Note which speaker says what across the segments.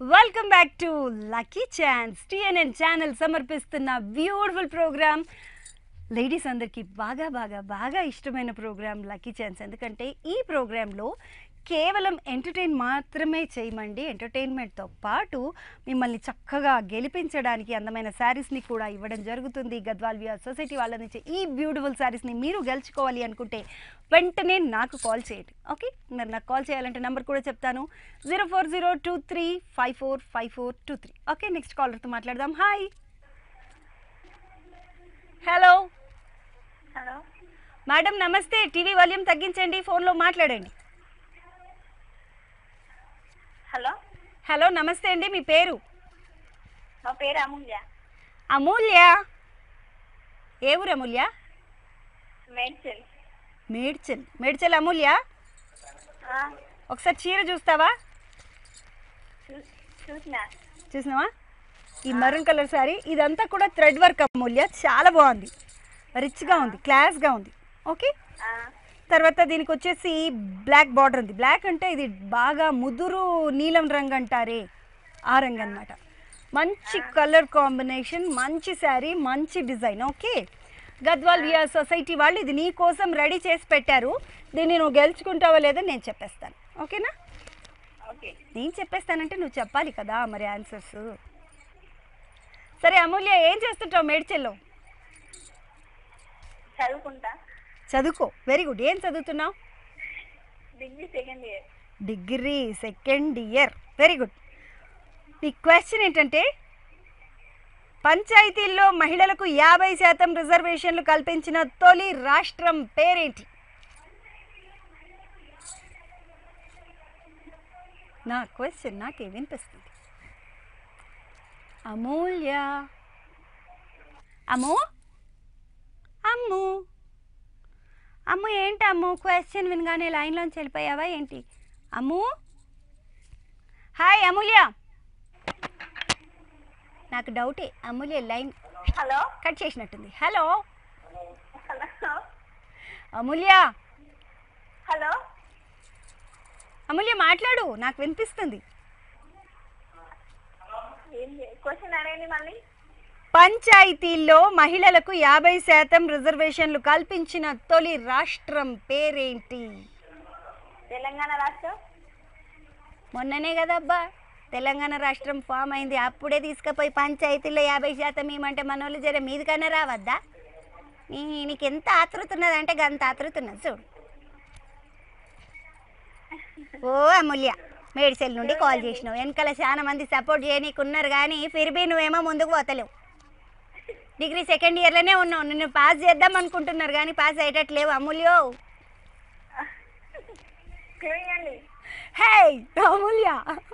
Speaker 1: Welcome back to lucky chance TNN channel సమర్పిస్తున్న beautiful programme ladies అందరికీ బాగా బాగా బాగా ఇష్టమైన ప్రోగ్రామ్ లక్కీ ఛాన్స్ ఎందుకంటే ఈ ప్రోగ్రాంలో కేవలం ఎంటర్టైన్ మాత్రమే చేయమండి ఎంటర్టైన్మెంట్తో పాటు మిమ్మల్ని చక్కగా గెలిపించడానికి అందమైన శారీస్ని కూడా ఇవ్వడం జరుగుతుంది గద్వాల్ విఆర్ సొసైటీ వాళ్ళ నుంచి ఈ బ్యూటిఫుల్ శారీస్ని మీరు గెలుచుకోవాలి అనుకుంటే వెంటనే నాకు కాల్ చేయండి ఓకే మరి నాకు కాల్ చేయాలంటే నెంబర్ కూడా చెప్తాను zero four zero two three five four five four two three okay next కాలర్తో మాట్లాడదాం హాయ్ హలో
Speaker 2: హలో
Speaker 1: మేడం నమస్తే టీవీ వాల్యూమ్ తగ్గించండి ఫోన్లో మాట్లాడండి
Speaker 2: హలో
Speaker 1: హలో నమస్తే అండి మీ పేరు
Speaker 2: మా పేరు అమూల్య
Speaker 1: అమూల్య ఏ ఊరు అమూల్య
Speaker 2: మెడిసిన్
Speaker 1: మేడ్చల్ మేడ్చల్ అమూల్య ఒకసారి చీర చూస్తావా
Speaker 2: చూసిన
Speaker 1: చూసినావా ఈ మరూన్ కలర్ శారీ ఇదంతా కూడా థ్రెడ్ వర్క్ అమూల్య చాలా బాగుంది రిచ్గా ఉంది క్లాస్గా ఉంది ఓకే తర్వాత దీనికి వచ్చేసి బ్లాక్ బార్డర్ ఉంది బ్లాక్ అంటే ఇది బాగా ముదురు నీలం రంగు అంటారే ఆ రంగు అనమాట మంచి కలర్ కాంబినేషన్ మంచి శారీ మంచి design okay Gadwal VR society వాళ్ళు ఇది నీ కోసం రెడీ చేసి పెట్టారు దీన్ని నువ్వు గెలుచుకుంటావో లేదో నేను చెప్పేస్తాను ఓకేనా
Speaker 2: ఓకే
Speaker 1: నేను చెప్పేస్తానంటే నువ్వు చెప్పాలి కదా మరి ఆన్సర్స్ సరే అమూల్య ఏం చేస్తుంటావు మేడ్చెల్లో
Speaker 2: చదువుకుంటా
Speaker 1: చదువుకో వెరీ గుడ్ ఏం చదువుతున్నావు
Speaker 2: degree second year
Speaker 1: degree second year very good నీ క్వశ్చన్ ఏంటంటే పంచాయతీల్లో మహిళలకు యాభై శాతం రిజర్వేషన్లు కల్పించిన తొలి రాష్ట్రం పేరేంటి నా క్వశ్చన్ నాకే వినిపిస్తుంది అమూల్య అమ్ము అమ్ము అమ్ము ఏంటి అమ్ము క్వశ్చన్ వినగానే లైన్లోంచి వెళ్ళిపోయావా ఏంటి అమ్ము హాయ్ అమూల్య నాకు డౌటే అమూల్య లైన్
Speaker 2: హలో
Speaker 1: కట్ చేసినట్టుంది hello
Speaker 2: hello
Speaker 1: Amulya
Speaker 2: hello
Speaker 1: Amulya మాట్లాడు నాకు వినిపిస్తుంది
Speaker 2: ఏం క్వశ్చన్ అడగండి మళ్ళీ
Speaker 1: పంచాయతీల్లో మహిళలకు యాభై శాతం రిజర్వేషన్లు కల్పించిన తొలి రాష్ట్రం పేరేంటి
Speaker 2: తెలంగాణ రాష్ట్రం
Speaker 1: మొన్ననే కదబ్బా తెలంగాణ రాష్ట్రం ఫామ్ అయింది అప్పుడే తీసుకుపోయి పంచాయతీలో యాభై శాతం ఇవ్వమంటే మన వాళ్ళు జర మీదికన్నా రావద్దా నీ నీకు ఎంత ఆతృత ఉన్నదంటే గంత ఆతృత ఉన్నది చూడు ఓ అమూల్య మేడిసెల్ నుండి కాల్ చేసినావు వెనకాల చాలా మంది సపోర్ట్ చేయనీకు ఉన్నారు కానీ ఫిర్బీ నువ్వేమో ముందుకు పోతలేవు డిగ్రీ సెకండ్ ఇయర్లోనే ఉన్నావు నిన్ను పాస్ చేద్దాం అనుకుంటున్నారు కానీ పాస్ అయ్యేటట్లేవు అమూల్యో
Speaker 2: చూడండి
Speaker 1: హే అమూల్య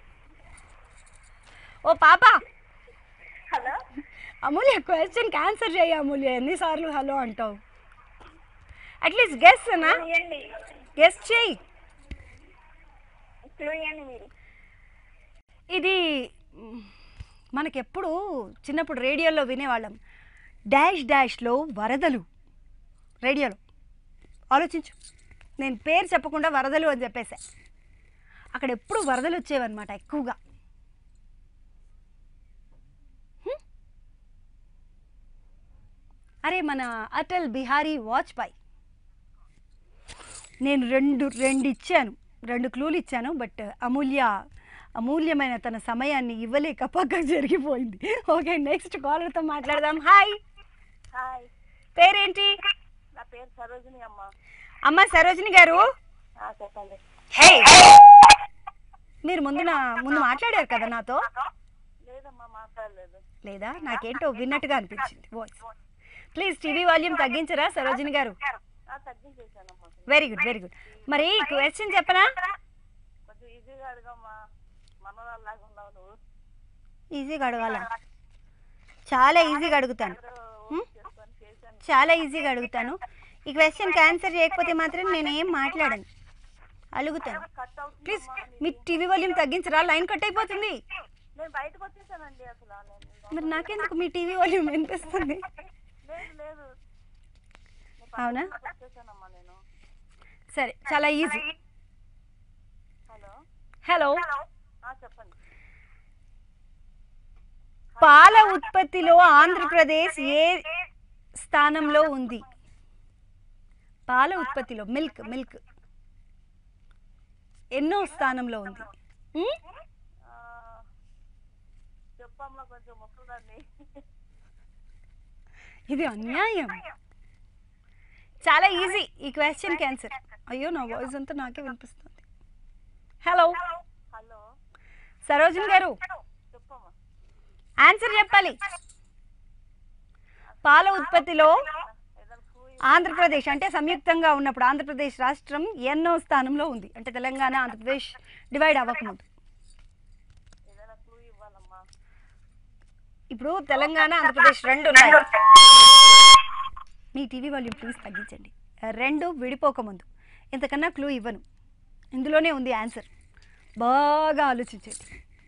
Speaker 1: ఓ పాప
Speaker 2: హలో
Speaker 1: అమూల్య క్వశ్చన్కి ఆన్సర్ చేయ అమూల్య ఎన్నిసార్లు హలో అంటావు అట్లీస్ట్ గెస్ నా
Speaker 2: చూడండి
Speaker 1: గెస్ చేయి
Speaker 2: చూడండి మీరు
Speaker 1: ఇది మ్, మనకెప్పుడు చిన్నప్పుడు రేడియోలో వినేవాళ్ళం డాష్ డాష్లో వరదలు రేడియోలో ఆలోచించు నేను పేరు చెప్పకుండా వరదలు అని చెప్పేసా అక్కడ ఎప్పుడు వరదలు వచ్చేవన్నమాట ఎక్కువగా హ్మ్? అరే మన అటల్ బిహారీ వాజ్పేయి నేను రెండు రెండు ఇచ్చాను రెండు క్లూలు ఇచ్చాను బట్ అమూల్య అమూల్యమైన తన సమయాన్ని ఇవ్వలేక పక్కకు జరిగిపోయింది ఓకే నెక్స్ట్ కాలర్తో మాట్లాడదాం హాయ్
Speaker 2: హాయ్
Speaker 1: పేరేంటి
Speaker 2: నా పేరు సరోజిని అమ్మ
Speaker 1: అమ్మ సరోజిని గారు
Speaker 2: ఆ, చెప్పండి
Speaker 1: హే మీరు ముందు నా ముందు మాట్లాడారు కదా నాతో
Speaker 2: లేదమ్మా మాట్లాడలేదు
Speaker 1: లేదా నాకేంటో విన్నట్టుగా అనిపించింది వాయిస్ ప్లీజ్ టీవీ వాల్యూమ్ తగ్గించరా సరోజిని గారు
Speaker 2: ఆ, తగ్గించేసానమ్మా
Speaker 1: వెరీ గుడ్ వెరీ గుడ్ మరి క్వశ్చన్ చెప్పనా
Speaker 2: కొంచెం ఈజీగా అడగమ్మా మనలాగా ఉన్నావు నువ్వు
Speaker 1: ఈజీగా అడగాల చాలా ఈజీగా అడుగుతాను హ్మ్?
Speaker 2: చేసుకొని చేశాను
Speaker 1: చాలా ఈజీగా అడుగుతాను ఈ క్వశ్చన్కి ఆన్సర్ చేయకపోతే మాత్రం నేను ఏం మాట్లాడను అలుగుతాను
Speaker 2: కట్ అవుతుంది
Speaker 1: ప్లీజ్ మీ టీవీ వాల్యూమ్ తగ్గించరా లైన్ కట్ అయిపోతుంది
Speaker 2: నేను బయటకు వచ్చేసానండి అసలు నేను
Speaker 1: మరి నాకెందుకు మీ టీవీ వాల్యూమ్ వినిపిస్తుంది
Speaker 2: లేదు లేదు
Speaker 1: అవునా
Speaker 2: వచ్చేసానమ్మా నేను
Speaker 1: సరే చాలా ఈజీ
Speaker 2: హలో
Speaker 1: హలో
Speaker 2: ఆ, చెప్పండి
Speaker 1: పాల ఉత్పత్తిలో ఆంధ్రప్రదేశ్ ఏ స్థానంలో ఉంది పాల ఉత్పత్తిలో మిల్క్ మిల్క్ ఎన్నో స్థానంలో ఉంది ఉమ్?
Speaker 2: ఆ, చెప్పమ్మా కొంచెం ముసలిదాన్ని
Speaker 1: ఇది అన్యాయం చాలా ఈజీ ఈ క్వశ్చన్ క్యాన్సర్ అయ్యో నా వాయిస్ అంతా నాకే వినిపిస్తుంది హలో
Speaker 2: హలో
Speaker 1: సరోజిని గారు
Speaker 2: చెప్పమ్మా
Speaker 1: ఆన్సర్ చెప్పాలి పాల ఉత్పత్తిలో
Speaker 2: ఏదైనా క్లూ
Speaker 1: ఆంధ్రప్రదేశ్ అంటే సంయుక్తంగా ఉన్నప్పుడు ఆంధ్రప్రదేశ్ రాష్ట్రం ఎన్నో స్థానంలో ఉంది అంటే తెలంగాణ ఆంధ్రప్రదేశ్ డివైడ్ అవ్వకముందు
Speaker 2: ఏదైనా క్లూ ఇవ్వాలమ్మా
Speaker 1: ఇప్పుడు తెలంగాణ ఆంధ్రప్రదేశ్ రెండు ఉన్నాయి మీ టీవీ వాల్యూమ్ ప్లీజ్ తగ్గించండి రెండు విడిపోకముందు ఇంతకన్నా క్లూ ఇవ్వను ఇందులోనే ఉంది ఆన్సర్ బాగా ఆలోచించండి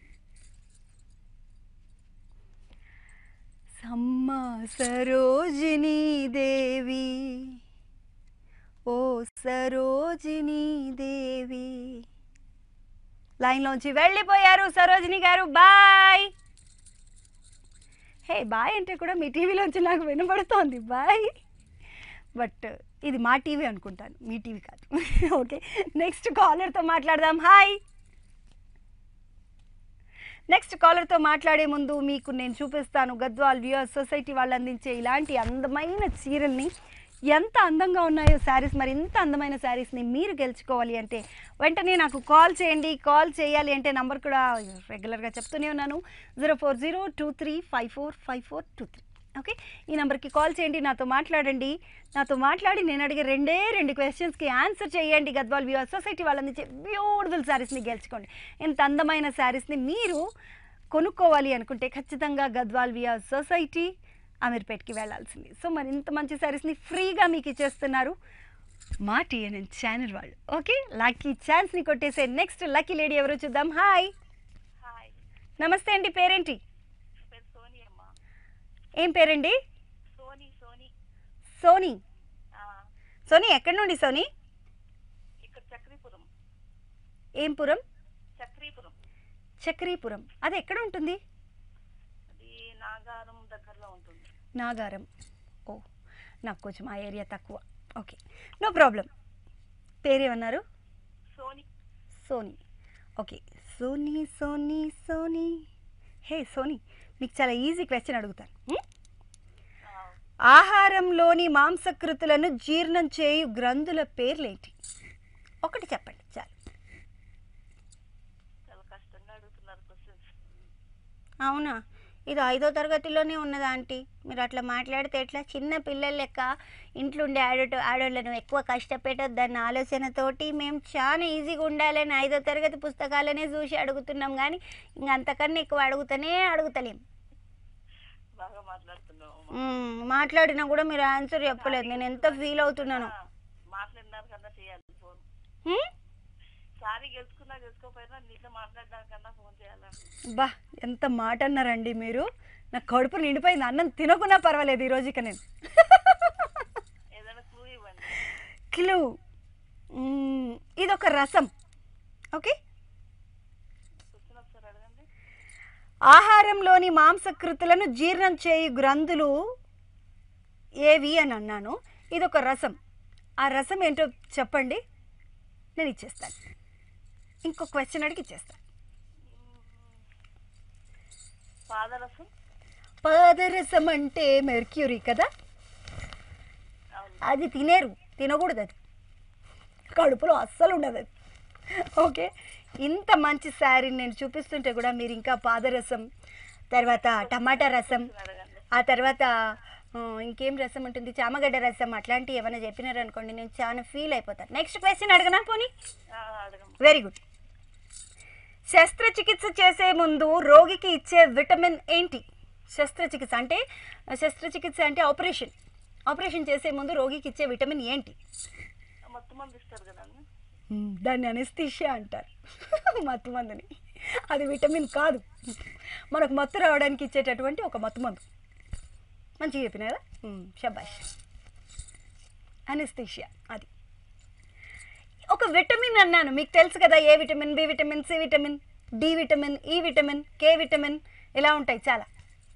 Speaker 1: సమ్మ సరోజినీ దేవి ఓ సరోజినీ దేవి లైన్లోంచి వెళ్ళిపోయారు సరోజిని గారు బాయ్ హే బాయ్ అంటే కూడా మీ టీవీలోంచి నాకు వినబడుతోంది బాయ్ బట్ ఇది మా టీవీ అనుకుంటాను మీ టీవీ కాదు ఓకే నెక్స్ట్ కాలర్తో మాట్లాడదాం హాయ్ నెక్స్ట్ కాలర్తో మాట్లాడే ముందు మీకు నేను చూపిస్తాను గద్వాల్ వ్యూయర్స్ సొసైటీ వాళ్ళు అందించే ఇలాంటి అందమైన చీరల్ని ఎంత అందంగా ఉన్నాయో శారీస్ మరి ఇంత అందమైన శారీస్ని మీరు గెలుచుకోవాలి అంటే వెంటనే నాకు కాల్ చేయండి కాల్ చేయాలి అంటే నంబర్ కూడా రెగ్యులర్గా చెప్తూనే ఉన్నాను zero four zero two three five four five four two three okay ఈ నెంబర్కి కాల్ చేయండి నాతో మాట్లాడండి నాతో మాట్లాడి నేను అడిగే రెండే రెండు క్వశ్చన్స్కి ఆన్సర్ చేయండి గద్వాల్ వ్యూయర్ సొసైటీ వాళ్ళు అందించే బ్యూటిఫుల్ శారీస్ని గెలుచుకోండి ఇంత అందమైన శారీస్ని మీరు కొనుక్కోవాలి అనుకుంటే ఖచ్చితంగా గద్వాల్ వియా సొసైటీ అమీర్పేట్కి వెళ్ళాల్సింది సో మరి ఇంత మంచి శారీస్ని ఫ్రీగా మీకు ఇచ్చేస్తున్నారు మా టీఎన్ఎన్ ఛానల్ వాళ్ళు ఓకే లక్కీ ఛాన్స్ని కొట్టేసే నెక్స్ట్ లక్కీ లేడీ ఎవరో చూద్దాం హాయ్
Speaker 2: హాయ్
Speaker 1: నమస్తే అండి పేరేంటి
Speaker 2: పేరు సోని అమ్మా
Speaker 1: ఏం పేరండి
Speaker 2: సోని సోని
Speaker 1: సోనీ
Speaker 2: ఆ,
Speaker 1: సోనీ ఎక్కడి నుండి సోనీ
Speaker 2: ఇక్కడ చక్రీపురం
Speaker 1: ఏం పురం
Speaker 2: చక్రీపురం
Speaker 1: చక్రీపురం అది ఎక్కడ ఉంటుంది
Speaker 2: అది నాగారం దగ్గరలో ఉంటుంది
Speaker 1: నాగారం ఓ నాకు కొంచెం ఆ ఏరియా తక్కువ ఓకే నో ప్రాబ్లం పేరేమన్నారు
Speaker 2: సోని
Speaker 1: సోనీ ఓకే సోనీ సోనీ సోనీ హే సోనీ మీకు చాలా ఈజీ క్వశ్చన్ అడుగుతాను హ్మ్?
Speaker 2: ఆ,
Speaker 1: ఆహారంలోని మాంసకృతులను జీర్ణం చేయు గ్రంథుల పేర్లేంటి ఒకటి చెప్పండి చాలు
Speaker 2: చాలా కష్టంగా అడుగుతున్నారు క్వశ్చన్స్
Speaker 1: అవునా ఇది ఐదో తరగతిలోనే ఉన్నదా ఆంటీ మీరు అట్లా మాట్లాడితే ఎట్లా చిన్న పిల్లల లెక్క ఇంట్లో ఉండే ఆడట ఆడోళ్ళను ఎక్కువ కష్టపెట్టొద్దన్న ఆలోచనతోటి మేము చాలా ఈజీగా ఉండాలని ఐదో తరగతి పుస్తకాలనే చూసి అడుగుతున్నాం కానీ ఇంక అంతకన్నా ఎక్కువ అడుగుతూనే అడుగుతలేం
Speaker 2: బాగా మాట్లాడుతున్నావు అమ్మా.
Speaker 1: మ్మ్, మాట్లాడినా కూడా మీరు ఆన్సర్ చెప్పలేదు నేను ఎంత ఫీల్ అవుతున్నాను
Speaker 2: ఆ, మాట్లాడినారు కన్నా చేయాలి ఫోన్
Speaker 1: మ్మ్?
Speaker 2: సారీ గెలుచుకున్నా గెలుచుకోపోయినా నీతో మాట్లాడడానికన్నా ఫోన్ చేయాలని
Speaker 1: బా ఎంత మాట అన్నారండి మీరు నా కడుపు నిండిపోయింది అన్నం తినకున్నా పర్వాలేదు ఈరోజు ఇక నేను
Speaker 2: ఏదైనా క్లూ ఇవ్వండి
Speaker 1: క్లూ మ్మ్, ఇదొక రసం ఓకే
Speaker 2: క్వశ్చన్ ఒకసారి అడగండి
Speaker 1: ఆహారంలోని మాంసకృతులను జీర్ణం చేయు గ్రంథులు ఏవి అని అన్నాను ఇదొక రసం ఆ రసం ఏంటో చెప్పండి నేను ఇచ్చేస్తాను ఇంకో క్వశ్చన్ అడిగి ఇచ్చేస్తాను
Speaker 2: పాదరసం
Speaker 1: పాదరసం అంటే మెర్క్యూరీ కదా
Speaker 2: అవును
Speaker 1: అది తినేరు తినకూడదు అది కడుపులో అస్సలు ఉండదు అది ఓకే ఇంత మంచి శారీని నేను చూపిస్తుంటే కూడా మీరు ఇంకా పాదరసం తర్వాత టమాటా రసం
Speaker 2: అడగండి
Speaker 1: ఆ తర్వాత ఆ, ఇంకేం రసం ఉంటుంది చామగడ్డ రసం అట్లాంటివి ఏమైనా చెప్పినారనుకోండి నేను చాలా ఫీల్ అయిపోతాను నెక్స్ట్ క్వశ్చన్ అడగనా పోనీ
Speaker 2: ఆ, అడగమ్మా
Speaker 1: వెరీ గుడ్ శస్త్రచికిత్స చేసే ముందు రోగికి ఇచ్చే విటమిన్ ఏంటి శస్త్రచికిత్స అంటే శస్త్రచికిత్స అంటే ఆపరేషన్ ఆపరేషన్ చేసే ముందు రోగికి ఇచ్చే విటమిన్ ఏంటి
Speaker 2: మొత్తం మంది ఇస్తారు కదండి
Speaker 1: మ్మ్, దాన్ని అనెస్థీషియా అంటారు మత్తు మందుని అది విటమిన్ కాదు మనకు మత్తు రావడానికి ఇచ్చేటటువంటి ఒక మత్తు మందు మంచిగా చెప్పిన కదా మ్మ్, శబాష్ అనెస్థీషియా అది ఒక విటమిన్ అన్నాను మీకు తెలుసు కదా A vitamin B vitamin C vitamin D vitamin E vitamin K vitamin ఇలా ఉంటాయి చాలా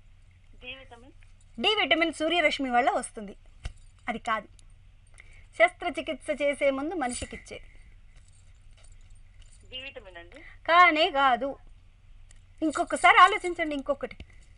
Speaker 2: డి విటమిన్
Speaker 1: డి విటమిన్ సూర్యరశ్మి వల్ల వస్తుంది అది కాదు శస్త్రచికిత్స చేసే ముందు మనిషికి ఇచ్చేది
Speaker 2: డి విటమిన్ అండి
Speaker 1: కానీ కాదు ఇంకొకసారి ఆలోచించండి ఇంకొకటి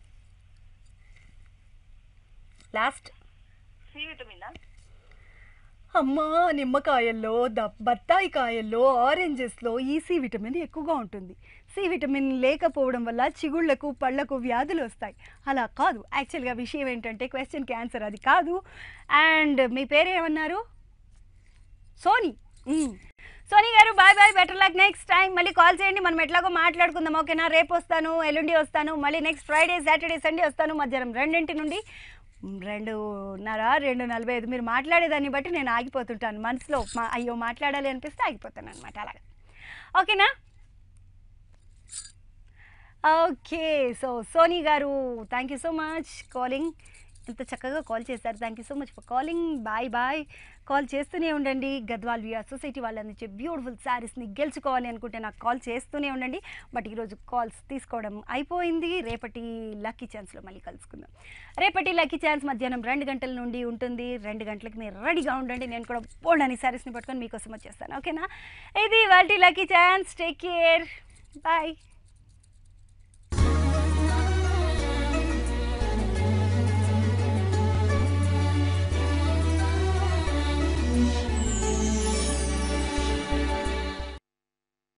Speaker 1: లాస్ట్
Speaker 2: సి విటమినా
Speaker 1: అమ్మా నిమ్మకాయల్లో ద బత్తాయి కాయల్లో ఆరెంజెస్లో ఈ సి విటమిన్ ఎక్కువగా ఉంటుంది సి విటమిన్ లేకపోవడం వల్ల చిగుళ్లకు పళ్ళకు వ్యాధులు వస్తాయి అలా కాదు యాక్చువల్గా విషయం ఏంటంటే క్వశ్చన్కి ఆన్సర్ అది కాదు అండ్ మీ పేరు ఏమన్నారు సోనీ మ్మ్. సోనీ గారు bye bye better luck next time మళ్ళీ కాల్ చేయండి మనం ఎట్లాగో మాట్లాడుకుందాం ఓకేనా రేపు వస్తాను ఎల్లుండి వస్తాను మళ్ళీ నెక్స్ట్ ఫ్రైడే సాటర్డే సండే వస్తాను మధ్యాహ్నం రెండింటి నుండి రెండున్నర రెండు నలభై ఐదు మీరు మాట్లాడేదాన్ని బట్టి నేను ఆగిపోతుంటాను మనసులో మా అయ్యో మాట్లాడాలి అనిపిస్తే ఆగిపోతాను అనమాట అలాగా ఓకేనా ఓకే సో సోనీ గారు thank you so much calling ఎంత చక్కగా కాల్ చేశారు thank you so much for calling bye bye call చేస్తూనే ఉండండి గద్వాల్ విఆర్ సొసైటీ వాళ్ళు అందించే బ్యూటిఫుల్ శారీస్ని గెలుచుకోవాలి అనుకుంటే నాకు కాల్ చేస్తూనే ఉండండి బట్ ఈరోజు కాల్స్ తీసుకోవడం అయిపోయింది రేపటి లక్కీ ఛాన్స్లో మళ్ళీ కలుసుకుందాం రేపటి లక్కీ ఛాన్స్ మధ్యాహ్నం రెండు గంటల నుండి ఉంటుంది రెండు గంటలకు మీరు రెడీగా ఉండండి నేను కూడా బోల్డ్ శారీస్ని పట్టుకొని మీకోసం వచ్చేస్తాను ఓకేనా ఇది వాళ్ళ lucky chance take care bye